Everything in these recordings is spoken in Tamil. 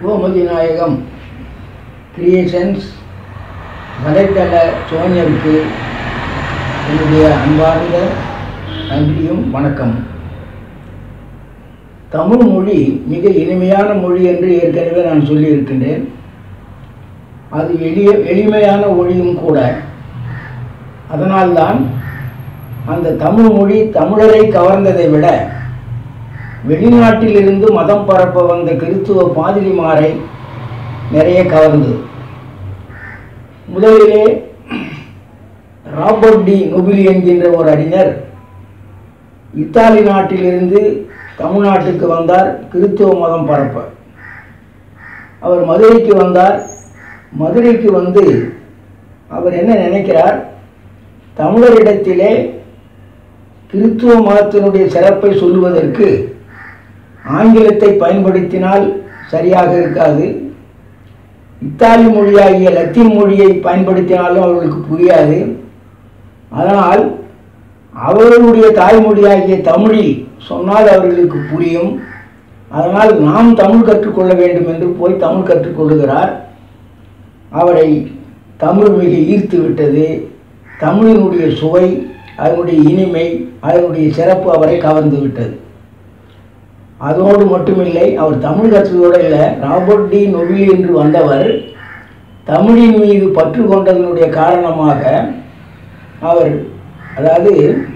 கோமதி நாயகம் கிரியேஷன்ஸ் வலைத்தள சோனியருக்கு என்னுடைய அன்பார்ந்த நன்றியும் வணக்கம் தமிழ் மொழி மிக இனிமையான மொழி என்று ஏற்கனவே நான் சொல்லியிருக்கின்றேன் அது எளிய எளிமையான மொழியும் கூட அதனால்தான் அந்த தமிழ் மொழி தமிழரை கவர்ந்ததை விட வெளிநாட்டிலிருந்து மதம் பரப்ப வந்த கிறித்துவ பாதிரிமாரை நிறைய கவர்ந்தது முதலிலே ராபர்ட் டி நொபிலி என்கின்ற ஒரு அறிஞர் இத்தாலி நாட்டிலிருந்து தமிழ்நாட்டுக்கு வந்தார் கிறித்துவ மதம் பரப்ப அவர் மதுரைக்கு வந்தார் மதுரைக்கு வந்து அவர் என்ன நினைக்கிறார் தமிழரிடத்திலே கிறித்துவ மதத்தினுடைய சிறப்பை சொல்லுவதற்கு ஆங்கிலத்தை பயன்படுத்தினால் சரியாக இருக்காது இத்தாலி மொழியாகிய லத்தீன் மொழியை பயன்படுத்தினாலும் அவர்களுக்கு புரியாது அதனால் அவர்களுடைய தாய்மொழியாகிய தமிழில் சொன்னால் அவர்களுக்கு புரியும் அதனால் நாம் தமிழ் கற்றுக்கொள்ள வேண்டும் என்று போய் தமிழ் கற்றுக்கொள்ளுகிறார் அவரை தமிழ் மிக ஈர்த்து விட்டது தமிழினுடைய சுவை அதனுடைய இனிமை அதனுடைய சிறப்பு அவரை கவர்ந்து விட்டது அதோடு மட்டுமில்லை அவர் தமிழ் கற்றதோடு இல்லை ராபர்ட் டி நொபிலி என்று வந்தவர் தமிழின் மீது பற்று கொண்டதனுடைய காரணமாக அவர் அதாவது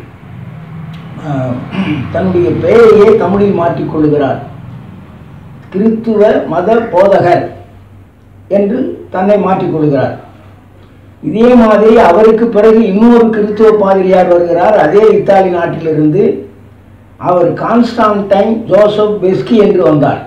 தன்னுடைய பெயரையே தமிழில் மாற்றிக்கொள்கிறார் கிறித்துவ மத போதகர் என்று தன்னை மாற்றிக்கொள்கிறார் இதே மாதிரி அவருக்கு பிறகு இன்னொரு கிறித்துவ பாதிரியார் வருகிறார் அதே இத்தாலி நாட்டிலிருந்து அவர் கான்ஸ்டான்டைன் ஜோசப் பெஸ்கி என்று வந்தார்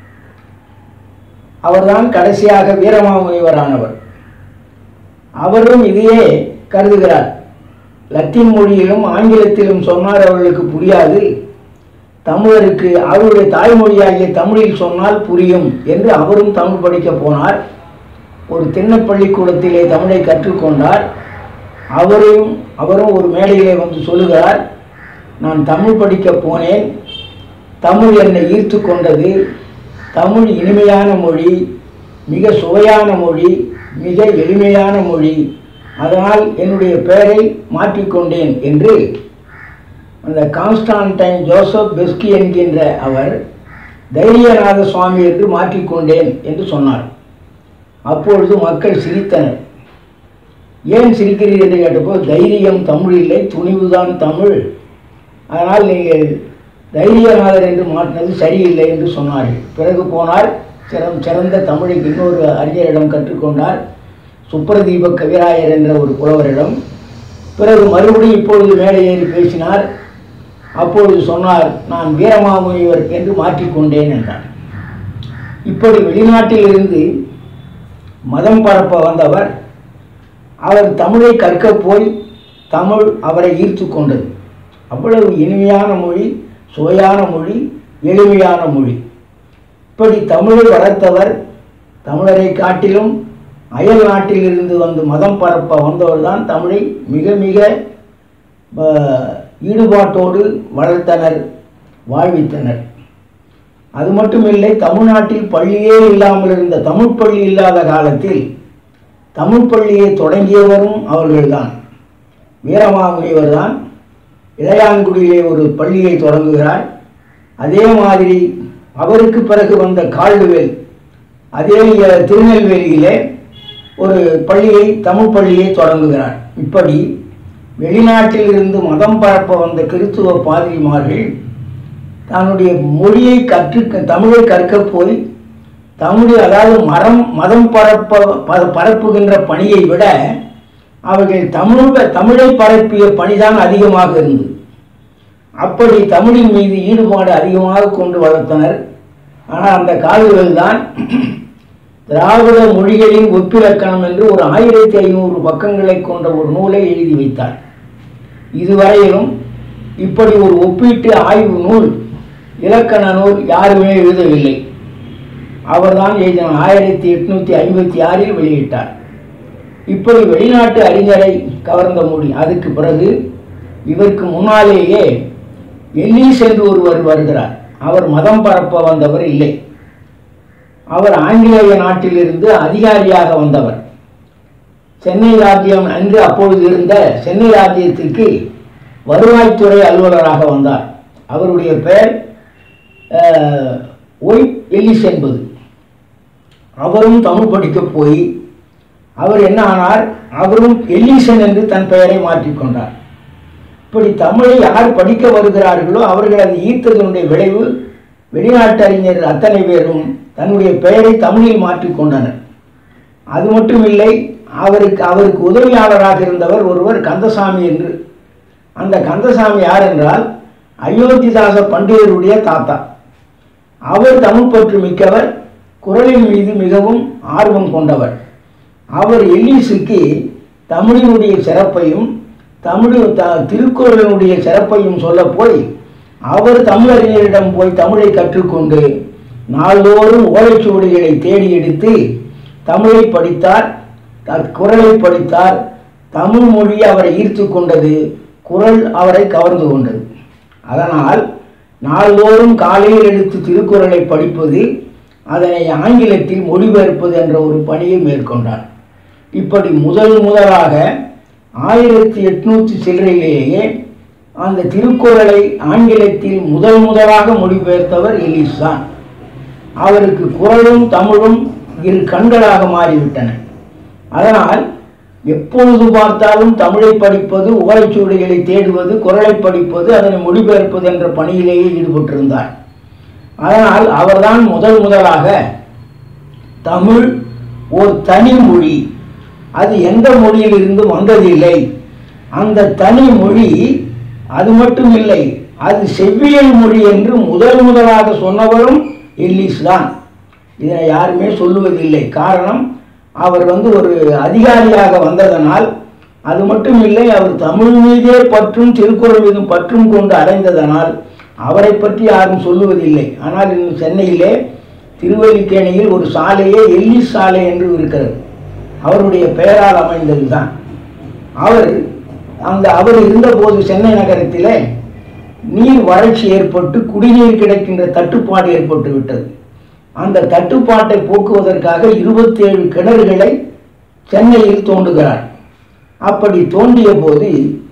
அவர்தான் கடைசியாக வீரமாமுனிவரானவர் அவரும் இதையே கருதுகிறார் லத்தீன் மொழியிலும் ஆங்கிலத்திலும் சொன்னார் அவர்களுக்கு புரியாது தமிழருக்கு அவருடைய தாய்மொழியாகிய தமிழில் சொன்னால் புரியும் என்று அவரும் தமிழ் படிக்க போனார் ஒரு திண்ண பள்ளிக்கூடத்திலே தமிழை கற்றுக்கொண்டார் அவரையும் அவரும் ஒரு மேடையிலே வந்து சொல்லுகிறார் நான் தமிழ் படிக்க போனேன் தமிழ் என்னை ஈர்த்து கொண்டது தமிழ் இனிமையான மொழி மிக சுவையான மொழி மிக எளிமையான மொழி அதனால் என்னுடைய பெயரை மாற்றிக்கொண்டேன் என்று அந்த கான்ஸ்டான்டைன் ஜோசப் பெஸ்கி என்கின்ற அவர் தைரியநாத சுவாமி என்று மாற்றிக்கொண்டேன் என்று சொன்னார் அப்பொழுது மக்கள் சிரித்தனர் ஏன் சிரிக்கிறீர்கள் என்று கேட்டபோது தைரியம் தமிழ் இல்லை துணிவுதான் தமிழ் அதனால் நீங்கள் தைரியநாதர் என்று மாற்றினது சரியில்லை என்று சொன்னார்கள் பிறகு போனார் சிறம் சிறந்த தமிழை இன்னொரு அறிஞரிடம் கற்றுக்கொண்டார் சுப்ரதீப கவிராயர் என்ற ஒரு புலவரிடம் பிறகு மறுபடியும் இப்பொழுது மேடை ஏறி பேசினார் அப்பொழுது சொன்னார் நான் வீரமாமுனிவர் என்று மாற்றிக்கொண்டேன் என்றார் இப்படி வெளிநாட்டிலிருந்து மதம் பரப்ப வந்தவர் அவர் தமிழை கற்க போய் தமிழ் அவரை ஈர்த்து கொண்டது அவ்வளவு இனிமையான மொழி சுவையான மொழி எளிமையான மொழி இப்படி தமிழை வளர்த்தவர் தமிழரை காட்டிலும் அயல் நாட்டிலிருந்து வந்து மதம் பரப்ப வந்தவர் தான் தமிழை மிக மிக ஈடுபாட்டோடு வளர்த்தனர் வாழ்வித்தனர் அது மட்டுமில்லை தமிழ்நாட்டில் பள்ளியே இல்லாமல் இருந்த தமிழ் பள்ளி இல்லாத காலத்தில் தமிழ் பள்ளியை தொடங்கியவரும் அவர்கள்தான் வீரமாமுனிவர் தான் இளையான்குடியிலே ஒரு பள்ளியை தொடங்குகிறார் அதே மாதிரி அவருக்கு பிறகு வந்த கால்டுவேல் அதே திருநெல்வேலியிலே ஒரு பள்ளியை தமிழ் பள்ளியை தொடங்குகிறார் இப்படி வெளிநாட்டில் இருந்து மதம் பரப்ப வந்த கிறித்துவ பாதிரிமார்கள் தன்னுடைய மொழியை கற்று தமிழை கற்க போய் தமிழ் அதாவது மரம் மதம் பரப்ப பரப்புகின்ற பணியை விட அவர்கள் தமிழ் தமிழை பரப்பிய பணிதான் அதிகமாக இருந்தது அப்படி தமிழின் மீது ஈடுபாடு அதிகமாக கொண்டு வளர்த்தனர் ஆனால் அந்த காலங்களில் தான் திராவிட மொழிகளின் ஒப்பிலக்கணம் என்று ஒரு ஆயிரத்தி ஐநூறு பக்கங்களை கொண்ட ஒரு நூலை எழுதி வைத்தார் இதுவரையிலும் இப்படி ஒரு ஒப்பீட்டு ஆய்வு நூல் இலக்கண நூல் யாருமே எழுதவில்லை அவர்தான் எழுதினார் ஆயிரத்தி எட்நூற்றி ஐம்பத்தி ஆறில் வெளியிட்டார் இப்படி வெளிநாட்டு அறிஞரை கவர்ந்த மொழி அதுக்கு பிறகு இவருக்கு முன்னாலேயே எல்லீஸ் என்று ஒருவர் வருகிறார் அவர் மதம் பரப்ப வந்தவர் இல்லை அவர் ஆங்கிலேய நாட்டிலிருந்து அதிகாரியாக வந்தவர் சென்னை ராஜ்யம் அன்று அப்பொழுது இருந்த சென்னை ராஜ்யத்திற்கு வருவாய்த்துறை அலுவலராக வந்தார் அவருடைய பெயர் அஹ், ஒய் எல்லிஸ் என்பது அவரும் தமிழ் படிக்க போய் அவர் என்ன ஆனார் அவரும் எல்லீசன் என்று தன் பெயரை மாற்றிக்கொண்டார் இப்படி தமிழை யார் படிக்க வருகிறார்களோ அவர்கள் அதை ஈர்த்ததனுடைய விளைவு வெளிநாட்டு அறிஞர் அத்தனை பேரும் தன்னுடைய பெயரை தமிழில் மாற்றிக்கொண்டனர் அது மட்டும் இல்லை அவருக்கு அவருக்கு உதவியாளராக இருந்தவர் ஒருவர் கந்தசாமி என்று அந்த கந்தசாமி யார் என்றால் அயோத்திதாச பண்டிதருடைய தாத்தா அவர் தமிழ் பற்று மிக்கவர் குரலின் மீது மிகவும் ஆர்வம் கொண்டவர் அவர் எல்லீஸுக்கு தமிழினுடைய சிறப்பையும் தமிழ் த திருக்குறளினுடைய சிறப்பையும் சொல்ல போய் அவர் தமிழறிஞரிடம் போய் தமிழை கற்றுக்கொண்டு நாள்தோறும் ஓலைச்சுவடிகளை தேடி எடுத்து தமிழை படித்தார் த- குறளை படித்தார் தமிழ் மொழி அவரை ஈர்த்து கொண்டது குறள் அவரை கவர்ந்து கொண்டது அதனால் நாள்தோறும் காலையில் எடுத்து திருக்குறளை படிப்பது அதனை ஆங்கிலத்தில் மொழிபெயர்ப்பது என்ற ஒரு பணியை மேற்கொண்டார் இப்படி முதல் முதலாக ஆயிரத்தி எட்நூற்றி சில்லறையிலேயே அந்த திருக்குறளை ஆங்கிலத்தில் முதல் முதலாக மொழிபெயர்த்தவர் எலிஸ் தான் அவருக்கு குறளும் தமிழும் இரு கண்களாக மாறிவிட்டன அதனால் எப்பொழுது பார்த்தாலும் தமிழை படிப்பது ஓலைச்சுவடிகளை தேடுவது குறளை படிப்பது அதனை மொழிபெயர்ப்பது என்ற பணியிலேயே ஈடுபட்டிருந்தார் அதனால் அவர்தான் முதல் முதலாக தமிழ் ஒரு தனி மொழி அது எந்த மொழியிலிருந்து வந்ததில்லை அந்த தனி மொழி அது மட்டும் இல்லை அது செவ்வியல் மொழி என்று முதல் முதலாக சொன்னவரும் எல்லிஸ் தான் இதனை யாருமே சொல்லுவதில்லை காரணம் அவர் வந்து ஒரு அதிகாரியாக வந்ததனால் அது மட்டும் இல்லை அவர் தமிழ் மீதே பற்றும் திருக்குறள் மீதும் பற்றும் கொண்டு அடைந்ததனால் அவரை பற்றி யாரும் சொல்லுவதில்லை ஆனால் இன்னும் சென்னையிலே திருவல்லிக்கேணியில் ஒரு சாலையே எல்லிஸ் சாலை என்று இருக்கிறது அவருடைய பெயரால் அமைந்தது தான் அவர் அந்த அவர் இருந்தபோது சென்னை நகரத்திலே நீர் வறட்சி ஏற்பட்டு குடிநீர் கிடைக்கின்ற தட்டுப்பாடு ஏற்பட்டு விட்டது அந்த தட்டுப்பாட்டை போக்குவதற்காக இருபத்தேழு கிணறுகளை சென்னையில் தோண்டுகிறார் அப்படி தோண்டிய போது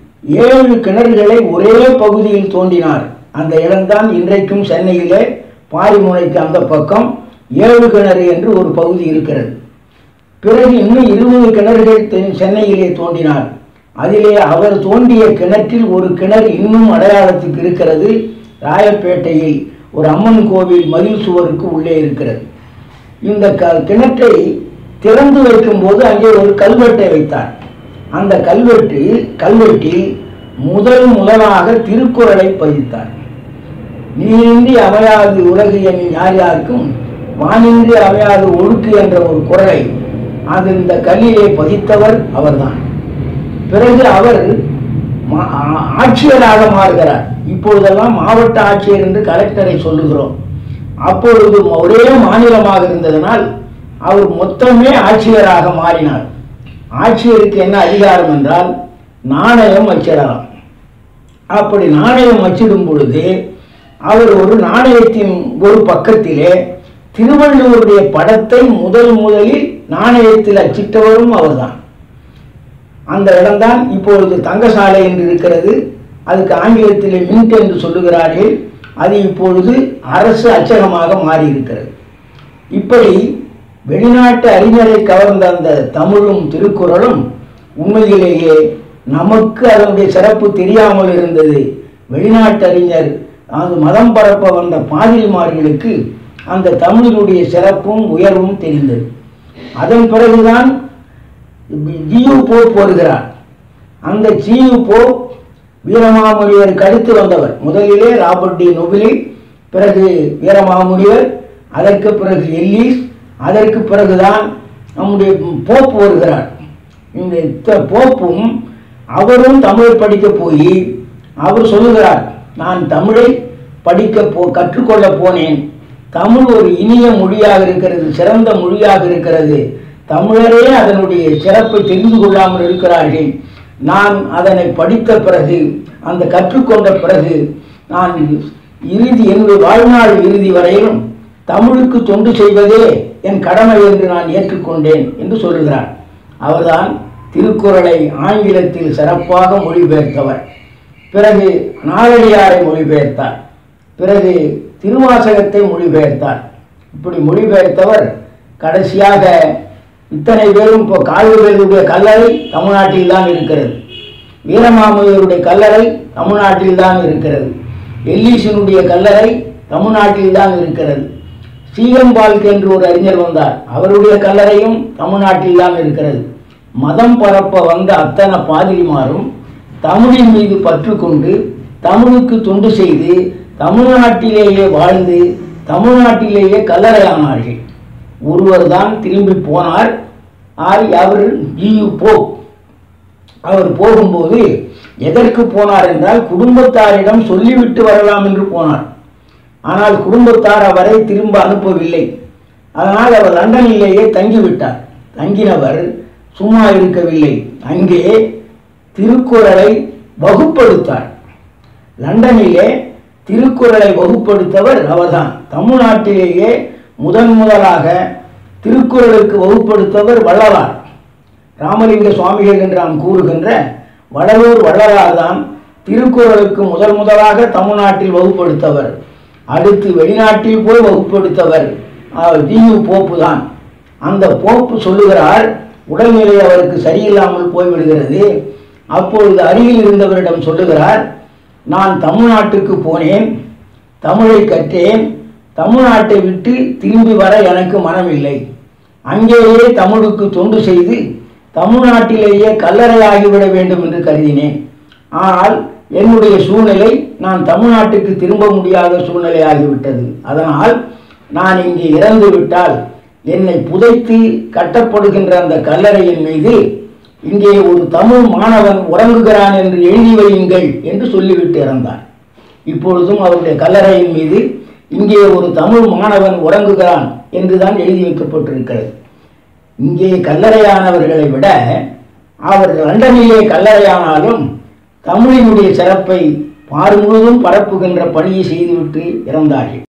ஏழு கிணறுகளை ஒரே பகுதியில் தோண்டினார் அந்த இடம்தான் இன்றைக்கும் சென்னையிலே பாரிமுனைக்கு அந்த பக்கம் ஏழு கிணறு என்று ஒரு பகுதி இருக்கிறது பிறகு இன்னும் இருபது கிணறுகள் தென் சென்னையிலே தோண்டினார் அதிலே அவர் தோண்டிய கிணற்றில் ஒரு கிணறு இன்னும் அடையாளத்துக்கு இருக்கிறது ராயப்பேட்டையில் ஒரு அம்மன் கோவில் மதில் சுவருக்கு உள்ளே இருக்கிறது இந்த க கிணற்றை திறந்து வைக்கும்போது அங்கே ஒரு கல்வெட்டை வைத்தார் அந்த கல்வெட்டு கல்வெட்டில் முதல் முதலாக திருக்குறளை பதித்தார் நீரின்றி அமையாது உலகு என் யார் யாருக்கும் வானின்றி அமையாது ஒழுக்கு என்ற ஒரு குறளை அது இந்த கல்லிலே பதித்தவர் அவர்தான் பிறகு அவர் மா- ஆ- ஆட்சியராக மாறுகிறார் இப்பொழுதெல்லாம் மாவட்ட ஆட்சியர் என்று கலெக்டரை சொல்லுகிறோம் அப்பொழுது ஒரே மாநிலமாக இருந்ததனால் அவர் மொத்தமே ஆட்சியராக மாறினார் ஆட்சியருக்கு என்ன அதிகாரம் என்றால் நாணயம் வச்சிடலாம் அப்படி நாணயம் அச்சிடும் பொழுது அவர் ஒரு நாணயத்தின் ஒரு பக்கத்திலே திருவள்ளுவருடைய படத்தை முதல் முதலில் நாணயத்தில் அச்சிட்டவரும் அவர்தான் அந்த இடம்தான் இப்பொழுது தங்கசாலை என்று இருக்கிறது அதுக்கு ஆங்கிலத்திலே மின்ட் என்று சொல்லுகிறார்கள் அது இப்பொழுது அரசு அச்சகமாக மாறி இருக்கிறது இப்படி வெளிநாட்டு அறிஞரை கவர்ந்த அந்த தமிழும் திருக்குறளும் உண்மையிலேயே நமக்கு அதனுடைய சிறப்பு தெரியாமல் இருந்தது வெளிநாட்டு அறிஞர் அது மதம் பரப்ப வந்த பாதிரிமார்களுக்கு அந்த தமிழினுடைய சிறப்பும் உயர்வும் தெரிந்தது அதன் பிறகுதான் ஜியு போப் வருகிறார் அந்த ஜியு போப் வீரமாமுனிவருக்கு அடுத்து வந்தவர் முதலிலே ராபர்ட் டி நொபிலி பிறகு வீரமாமுனிவர் அதற்கு பிறகு எல்லீஸ் அதற்கு பிறகுதான் நம்முடைய போப் வருகிறார் இந்த த- போப்பும் அவரும் தமிழ் படிக்க போய் அவர் சொல்லுகிறார் நான் தமிழை படிக்க போ கற்றுக்கொள்ள போனேன் தமிழ் ஒரு இனிய மொழியாக இருக்கிறது சிறந்த மொழியாக இருக்கிறது தமிழரே அதனுடைய சிறப்பை தெரிந்து கொள்ளாமல் இருக்கிறார்கள் நான் அதனை படித்த பிறகு அந்த கற்றுக்கொண்ட பிறகு நான் இறுதி என்னுடைய வாழ்நாள் இறுதி வரையிலும் தமிழுக்கு தொண்டு செய்வதே என் கடமை என்று நான் ஏற்றுக்கொண்டேன் என்று சொல்லுகிறார் அவர்தான் திருக்குறளை ஆங்கிலத்தில் சிறப்பாக மொழிபெயர்த்தவர் பிறகு நாலடியாரை மொழிபெயர்த்தார் பிறகு திருவாசகத்தை மொழிபெயர்த்தார் இப்படி மொழிபெயர்த்தவர் கடைசியாக இத்தனை பேரும் இப்போ கால்வர்களுடைய கல்லறை தமிழ்நாட்டில் தான் இருக்கிறது வீரமாமுனிவருடைய கல்லறை தமிழ்நாட்டில் தான் இருக்கிறது எல்லீசனுடைய கல்லறை தமிழ்நாட்டில் தான் இருக்கிறது சீகம்பால்க் என்று ஒரு அறிஞர் வந்தார் அவருடைய கல்லறையும் தமிழ்நாட்டில் தான் இருக்கிறது மதம் பரப்ப வந்த அத்தனை பாதிரிமாரும் தமிழின் மீது பற்று கொண்டு தமிழுக்கு தொண்டு செய்து தமிழ்நாட்டிலேயே வாழ்ந்து தமிழ்நாட்டிலேயே கல்லறையானார்கள் ஒருவர் தான் திரும்பி போனார் ஆர் அவர் ஜியு போப் அவர் போகும்போது எதற்கு போனார் என்றால் குடும்பத்தாரிடம் சொல்லிவிட்டு வரலாம் என்று போனார் ஆனால் குடும்பத்தார் அவரை திரும்ப அனுப்பவில்லை அதனால் அவர் லண்டனிலேயே தங்கிவிட்டார் தங்கினவர் சும்மா இருக்கவில்லை அங்கே திருக்குறளை வகுப்படுத்தார் லண்டனிலே திருக்குறளை வகுப்படுத்தவர் அவர்தான் தமிழ்நாட்டிலேயே முதன் முதலாக திருக்குறளுக்கு வகுப்படுத்தவர் வள்ளலார் ராமலிங்க சுவாமிகள் என்று நாம் கூறுகின்ற வடலூர் வள்ளலார் தான் திருக்குறளுக்கு முதல் முதலாக தமிழ்நாட்டில் வகுப்படுத்தவர் அடுத்து வெளிநாட்டில் போய் வகுப்படுத்தவர் டியு போப்பு தான் அந்த போப்பு சொல்லுகிறார் உடல்நிலை அவருக்கு சரியில்லாமல் போய்விடுகிறது அப்பொழுது அருகில் இருந்தவரிடம் சொல்லுகிறார் நான் தமிழ்நாட்டுக்கு போனேன் தமிழை கற்றேன் தமிழ்நாட்டை விட்டு திரும்பி வர எனக்கு மனமில்லை அங்கேயே தமிழுக்கு தொண்டு செய்து தமிழ்நாட்டிலேயே கல்லறையாகிவிட வேண்டும் என்று கருதினேன் ஆனால் என்னுடைய சூழ்நிலை நான் தமிழ்நாட்டுக்கு திரும்ப முடியாத சூழ்நிலை ஆகிவிட்டது அதனால் நான் இங்கே இறந்து விட்டால் என்னை புதைத்து கட்டப்படுகின்ற அந்த கல்லறையின் மீது இங்கே ஒரு தமிழ் மாணவன் உறங்குகிறான் என்று எழுதி வையுங்கள் என்று சொல்லிவிட்டு இறந்தார் இப்பொழுதும் அவருடைய கல்லறையின் மீது இங்கே ஒரு தமிழ் மாணவன் உறங்குகிறான் என்றுதான் எழுதி வைக்கப்பட்டிருக்கிறது இங்கே கல்லறையானவர்களை விட அவர் லண்டனிலே கல்லறையானாலும் தமிழினுடைய சிறப்பை பார் முழுவதும் பரப்புகின்ற பணியை செய்துவிட்டு இறந்தார்கள்